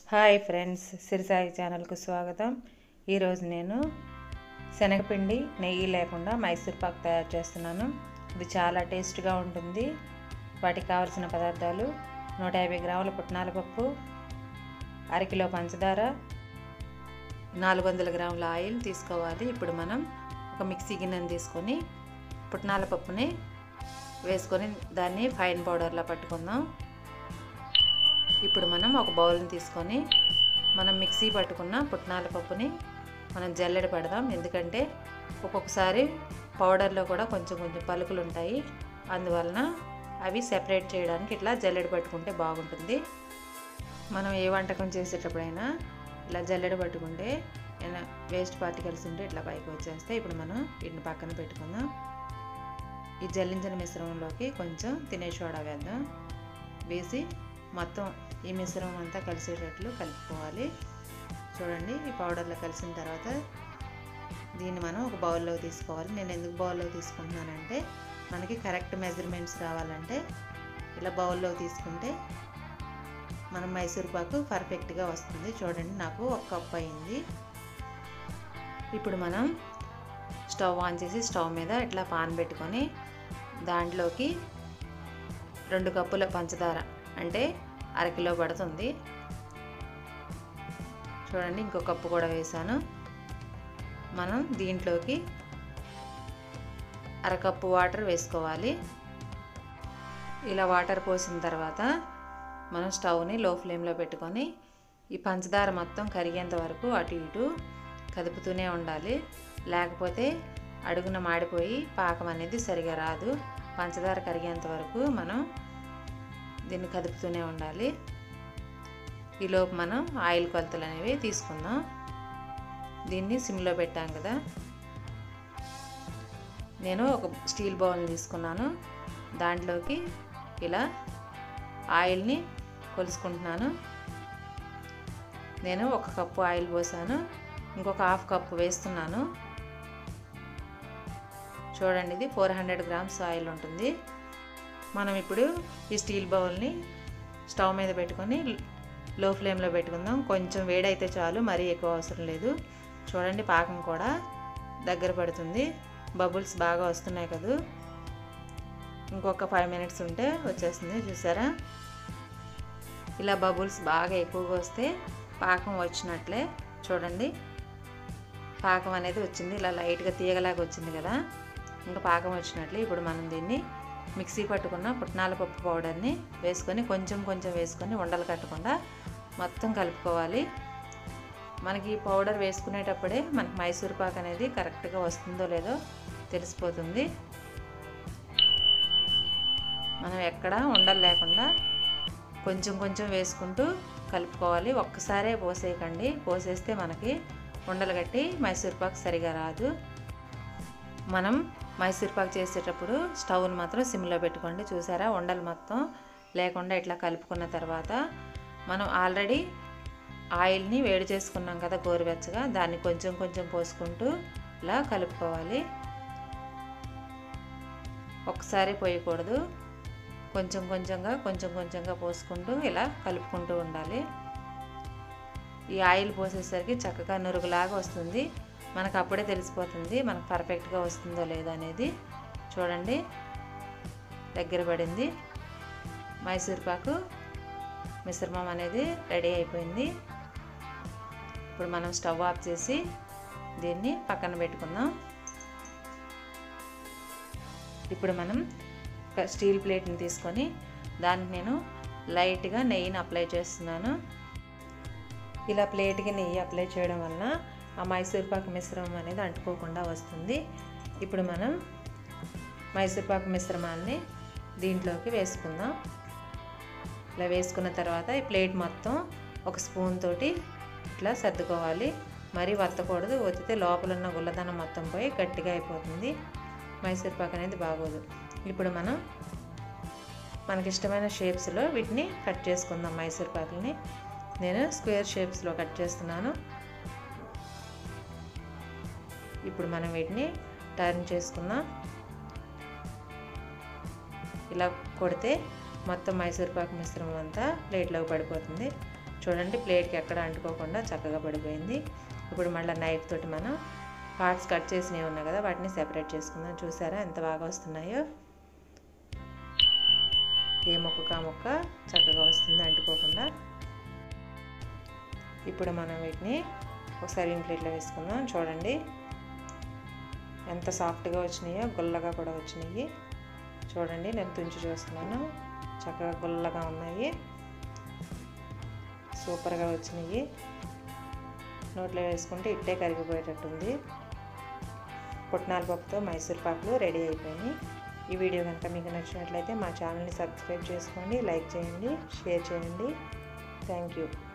hi friends సిరిసాయి ఛానల్కు స్వాగతం ఈరోజు నేను శనగపిండి నెయ్యి లేకుండా మైసూర్ పాక్ తయారు చేస్తున్నాను ఇది చాలా టేస్ట్గా ఉంటుంది వాటికి కావలసిన పదార్థాలు నూట యాభై గ్రాముల పుట్నాల పప్పు అరకిలో పంచదార నాలుగు వందల గ్రాముల ఆయిల్ తీసుకోవాలి ఇప్పుడు మనం ఒక మిక్సీ గిన్నెని తీసుకొని పుట్నాల పప్పుని వేసుకొని దాన్ని ఫైన్ పౌడర్లా పట్టుకుందాం ఇప్పుడు మనం ఒక బౌల్ని తీసుకొని మనం మిక్సీ పట్టుకున్న పుట్నాల పప్పుని మనం జల్లెడ పెడదాం ఎందుకంటే ఒక్కొక్కసారి పౌడర్లో కూడా కొంచెం కొంచెం పలుకులు ఉంటాయి అందువలన అవి సెపరేట్ చేయడానికి ఇట్లా జల్లెడ పట్టుకుంటే బాగుంటుంది మనం ఏ వంటకం చేసేటప్పుడైనా ఇలా జల్లెడ పట్టుకుంటే ఏమైనా వేస్ట్ పార్టికల్స్ ఉంటే ఇట్లా పైకి వచ్చేస్తే ఇప్పుడు మనం వీటిని పక్కన పెట్టుకుందాం ఈ జల్లించిన మిశ్రమంలోకి కొంచెం తినే సోడా వేద్దాం వేసి మొత్తం ఈ మిశ్రమం అంతా కలిసేటట్లు కలుపుకోవాలి చూడండి ఈ పౌడర్లో కలిసిన తర్వాత దీన్ని మనం ఒక బౌల్లో తీసుకోవాలి నేను ఎందుకు బౌల్లో తీసుకుంటున్నానంటే మనకి కరెక్ట్ మెజర్మెంట్స్ కావాలంటే ఇలా బౌల్లో తీసుకుంటే మనం మైసూర్ పాకు పర్ఫెక్ట్గా వస్తుంది చూడండి నాకు ఒక కప్ అయింది ఇప్పుడు మనం స్టవ్ ఆన్ చేసి స్టవ్ మీద ఇట్లా పాన్ పెట్టుకొని దాంట్లోకి రెండు కప్పుల పంచదార అంటే అరకిలో పడుతుంది చూడండి ఇంకో కప్పు కూడా వేసాను మనం దీంట్లోకి అరకప్పు వాటర్ వేసుకోవాలి ఇలా వాటర్ పోసిన తర్వాత మనం స్టవ్ని లో ఫ్లేమ్లో పెట్టుకొని ఈ పంచదార మొత్తం కరిగేంత వరకు అటు ఇటు కదుపుతూనే ఉండాలి లేకపోతే అడుగున మాడిపోయి పాకం అనేది సరిగా రాదు పంచదార కరిగేంత వరకు మనం దీన్ని కదుపుతూనే ఉండాలి ఈలోపు మనం ఆయిల్ కొలతలు అనేవి తీసుకుందాం దీన్ని సిమ్లో పెట్టాం కదా నేను ఒక స్టీల్ బౌల్ని తీసుకున్నాను దాంట్లోకి ఇలా ఆయిల్ని కొలుసుకుంటున్నాను నేను ఒక కప్పు ఆయిల్ పోసాను ఇంకొక హాఫ్ కప్పు వేస్తున్నాను చూడండి ఇది ఫోర్ హండ్రెడ్ గ్రామ్స్ ఆయిల్ ఉంటుంది మనం ఇప్పుడు ఈ స్టీల్ బౌల్ని స్టవ్ మీద పెట్టుకొని లో ఫ్లేమ్లో పెట్టుకుందాం కొంచెం వేడైతే చాలు మరీ ఎక్కువ అవసరం లేదు చూడండి పాకం కూడా దగ్గర పడుతుంది బబుల్స్ బాగా వస్తున్నాయి కదా ఇంకొక ఫైవ్ మినిట్స్ ఉంటే వచ్చేస్తుంది చూసారా ఇలా బబుల్స్ బాగా ఎక్కువగా వస్తే పాకం వచ్చినట్లే చూడండి పాకం అనేది వచ్చింది ఇలా లైట్గా తీగలాగా వచ్చింది కదా ఇంకా పాకం వచ్చినట్లే ఇప్పుడు మనం దీన్ని మిక్సీ పట్టుకున్న పుట్నాల పప్పు పౌడర్ని వేసుకొని కొంచెం కొంచెం వేసుకొని ఉండలు కట్టకుండా మొత్తం కలుపుకోవాలి మనకి ఈ పౌడర్ వేసుకునేటప్పుడే మనకి మైసూర్ పాక్ అనేది కరెక్ట్గా వస్తుందో లేదో తెలిసిపోతుంది మనం ఎక్కడ ఉండలు లేకుండా కొంచెం కొంచెం వేసుకుంటూ కలుపుకోవాలి ఒక్కసారే పోసేయకండి పోసేస్తే మనకి ఉండలు కట్టి మైసూర్ పాక్ సరిగా రాదు మనం మైసూర్ పాక్ చేసేటప్పుడు స్టవ్ని మాత్రం సిమ్లో పెట్టుకోండి చూసారా ఉండలు మొత్తం లేకుండా ఇట్లా కలుపుకున్న తర్వాత మనం ఆల్రెడీ ఆయిల్ని వేడి చేసుకున్నాం కదా గోరువెచ్చగా దాన్ని కొంచెం కొంచెం పోసుకుంటూ ఇలా కలుపుకోవాలి ఒకసారి పోయకూడదు కొంచెం కొంచెంగా కొంచెం కొంచెంగా పోసుకుంటూ ఇలా కలుపుకుంటూ ఉండాలి ఈ ఆయిల్ పోసేసరికి చక్కగా నురుగులాగా వస్తుంది మనకు అప్పుడే తెలిసిపోతుంది మనకు పర్ఫెక్ట్గా వస్తుందో లేదో అనేది చూడండి దగ్గర పడింది మైసూర్ పాకు మిశ్రమం అనేది రెడీ అయిపోయింది ఇప్పుడు మనం స్టవ్ ఆఫ్ చేసి దీన్ని పక్కన పెట్టుకుందాం ఇప్పుడు మనం ఒక స్టీల్ ప్లేట్ని తీసుకొని దానికి నేను లైట్గా నెయ్యిని అప్లై చేస్తున్నాను ఇలా ప్లేట్కి నెయ్యి అప్లై చేయడం వలన ఆ మైసూర్ పాక్ మిశ్రమం అనేది అంటుకోకుండా వస్తుంది ఇప్పుడు మనం మైసూర్ పాక్ మిశ్రమాన్ని దీంట్లోకి వేసుకుందాం ఇలా వేసుకున్న తర్వాత ఈ ప్లేట్ మొత్తం ఒక స్పూన్ తోటి ఇట్లా సర్దుకోవాలి మరీ వత్తకూడదు వత్తితే లోపల ఉన్న గుల్లదనం మొత్తం పోయి గట్టిగా అయిపోతుంది మైసూర్ పాక్ అనేది బాగోదు ఇప్పుడు మనం మనకి ఇష్టమైన షేప్స్లో వీటిని కట్ చేసుకుందాం మైసూర్ పాకుల్ని నేను స్క్వేర్ షేప్స్లో కట్ చేస్తున్నాను ఇప్పుడు మనం వీటిని టర్న్ చేసుకుందాం ఇలా కొడితే మొత్తం మైసూర్ పాక్ మిశ్రమం అంతా ప్లేట్లోకి పడిపోతుంది చూడండి ప్లేట్కి ఎక్కడ అంటుకోకుండా చక్కగా పడిపోయింది ఇప్పుడు మళ్ళీ నైఫ్ తోటి మనం పార్ట్స్ కట్ చేసినవి ఉన్నాయి కదా వాటిని సెపరేట్ చేసుకుందాం చూసారా ఎంత బాగా వస్తున్నాయో ఏ మొక్కక మొక్క చక్కగా వస్తుంది అంటుకోకుండా ఇప్పుడు మనం వీటిని ఒక సర్వింగ్ ప్లేట్లో వేసుకుందాం చూడండి ఎంత సాఫ్ట్గా వచ్చినాయో గుల్లగా కూడా వచ్చినాయి చూడండి నేను తుంచి చూస్తున్నాను చక్కగా గుల్లగా ఉన్నాయి సూపర్గా వచ్చినాయి నోట్లో వేసుకుంటే ఇట్టే కరిగిపోయేటట్టుంది పుట్నాల పప్పుతో మైసూర్ పాకులు రెడీ అయిపోయినాయి ఈ వీడియో కనుక మీకు నచ్చినట్లయితే మా ఛానల్ని సబ్స్క్రైబ్ చేసుకోండి లైక్ చేయండి షేర్ చేయండి థ్యాంక్ యూ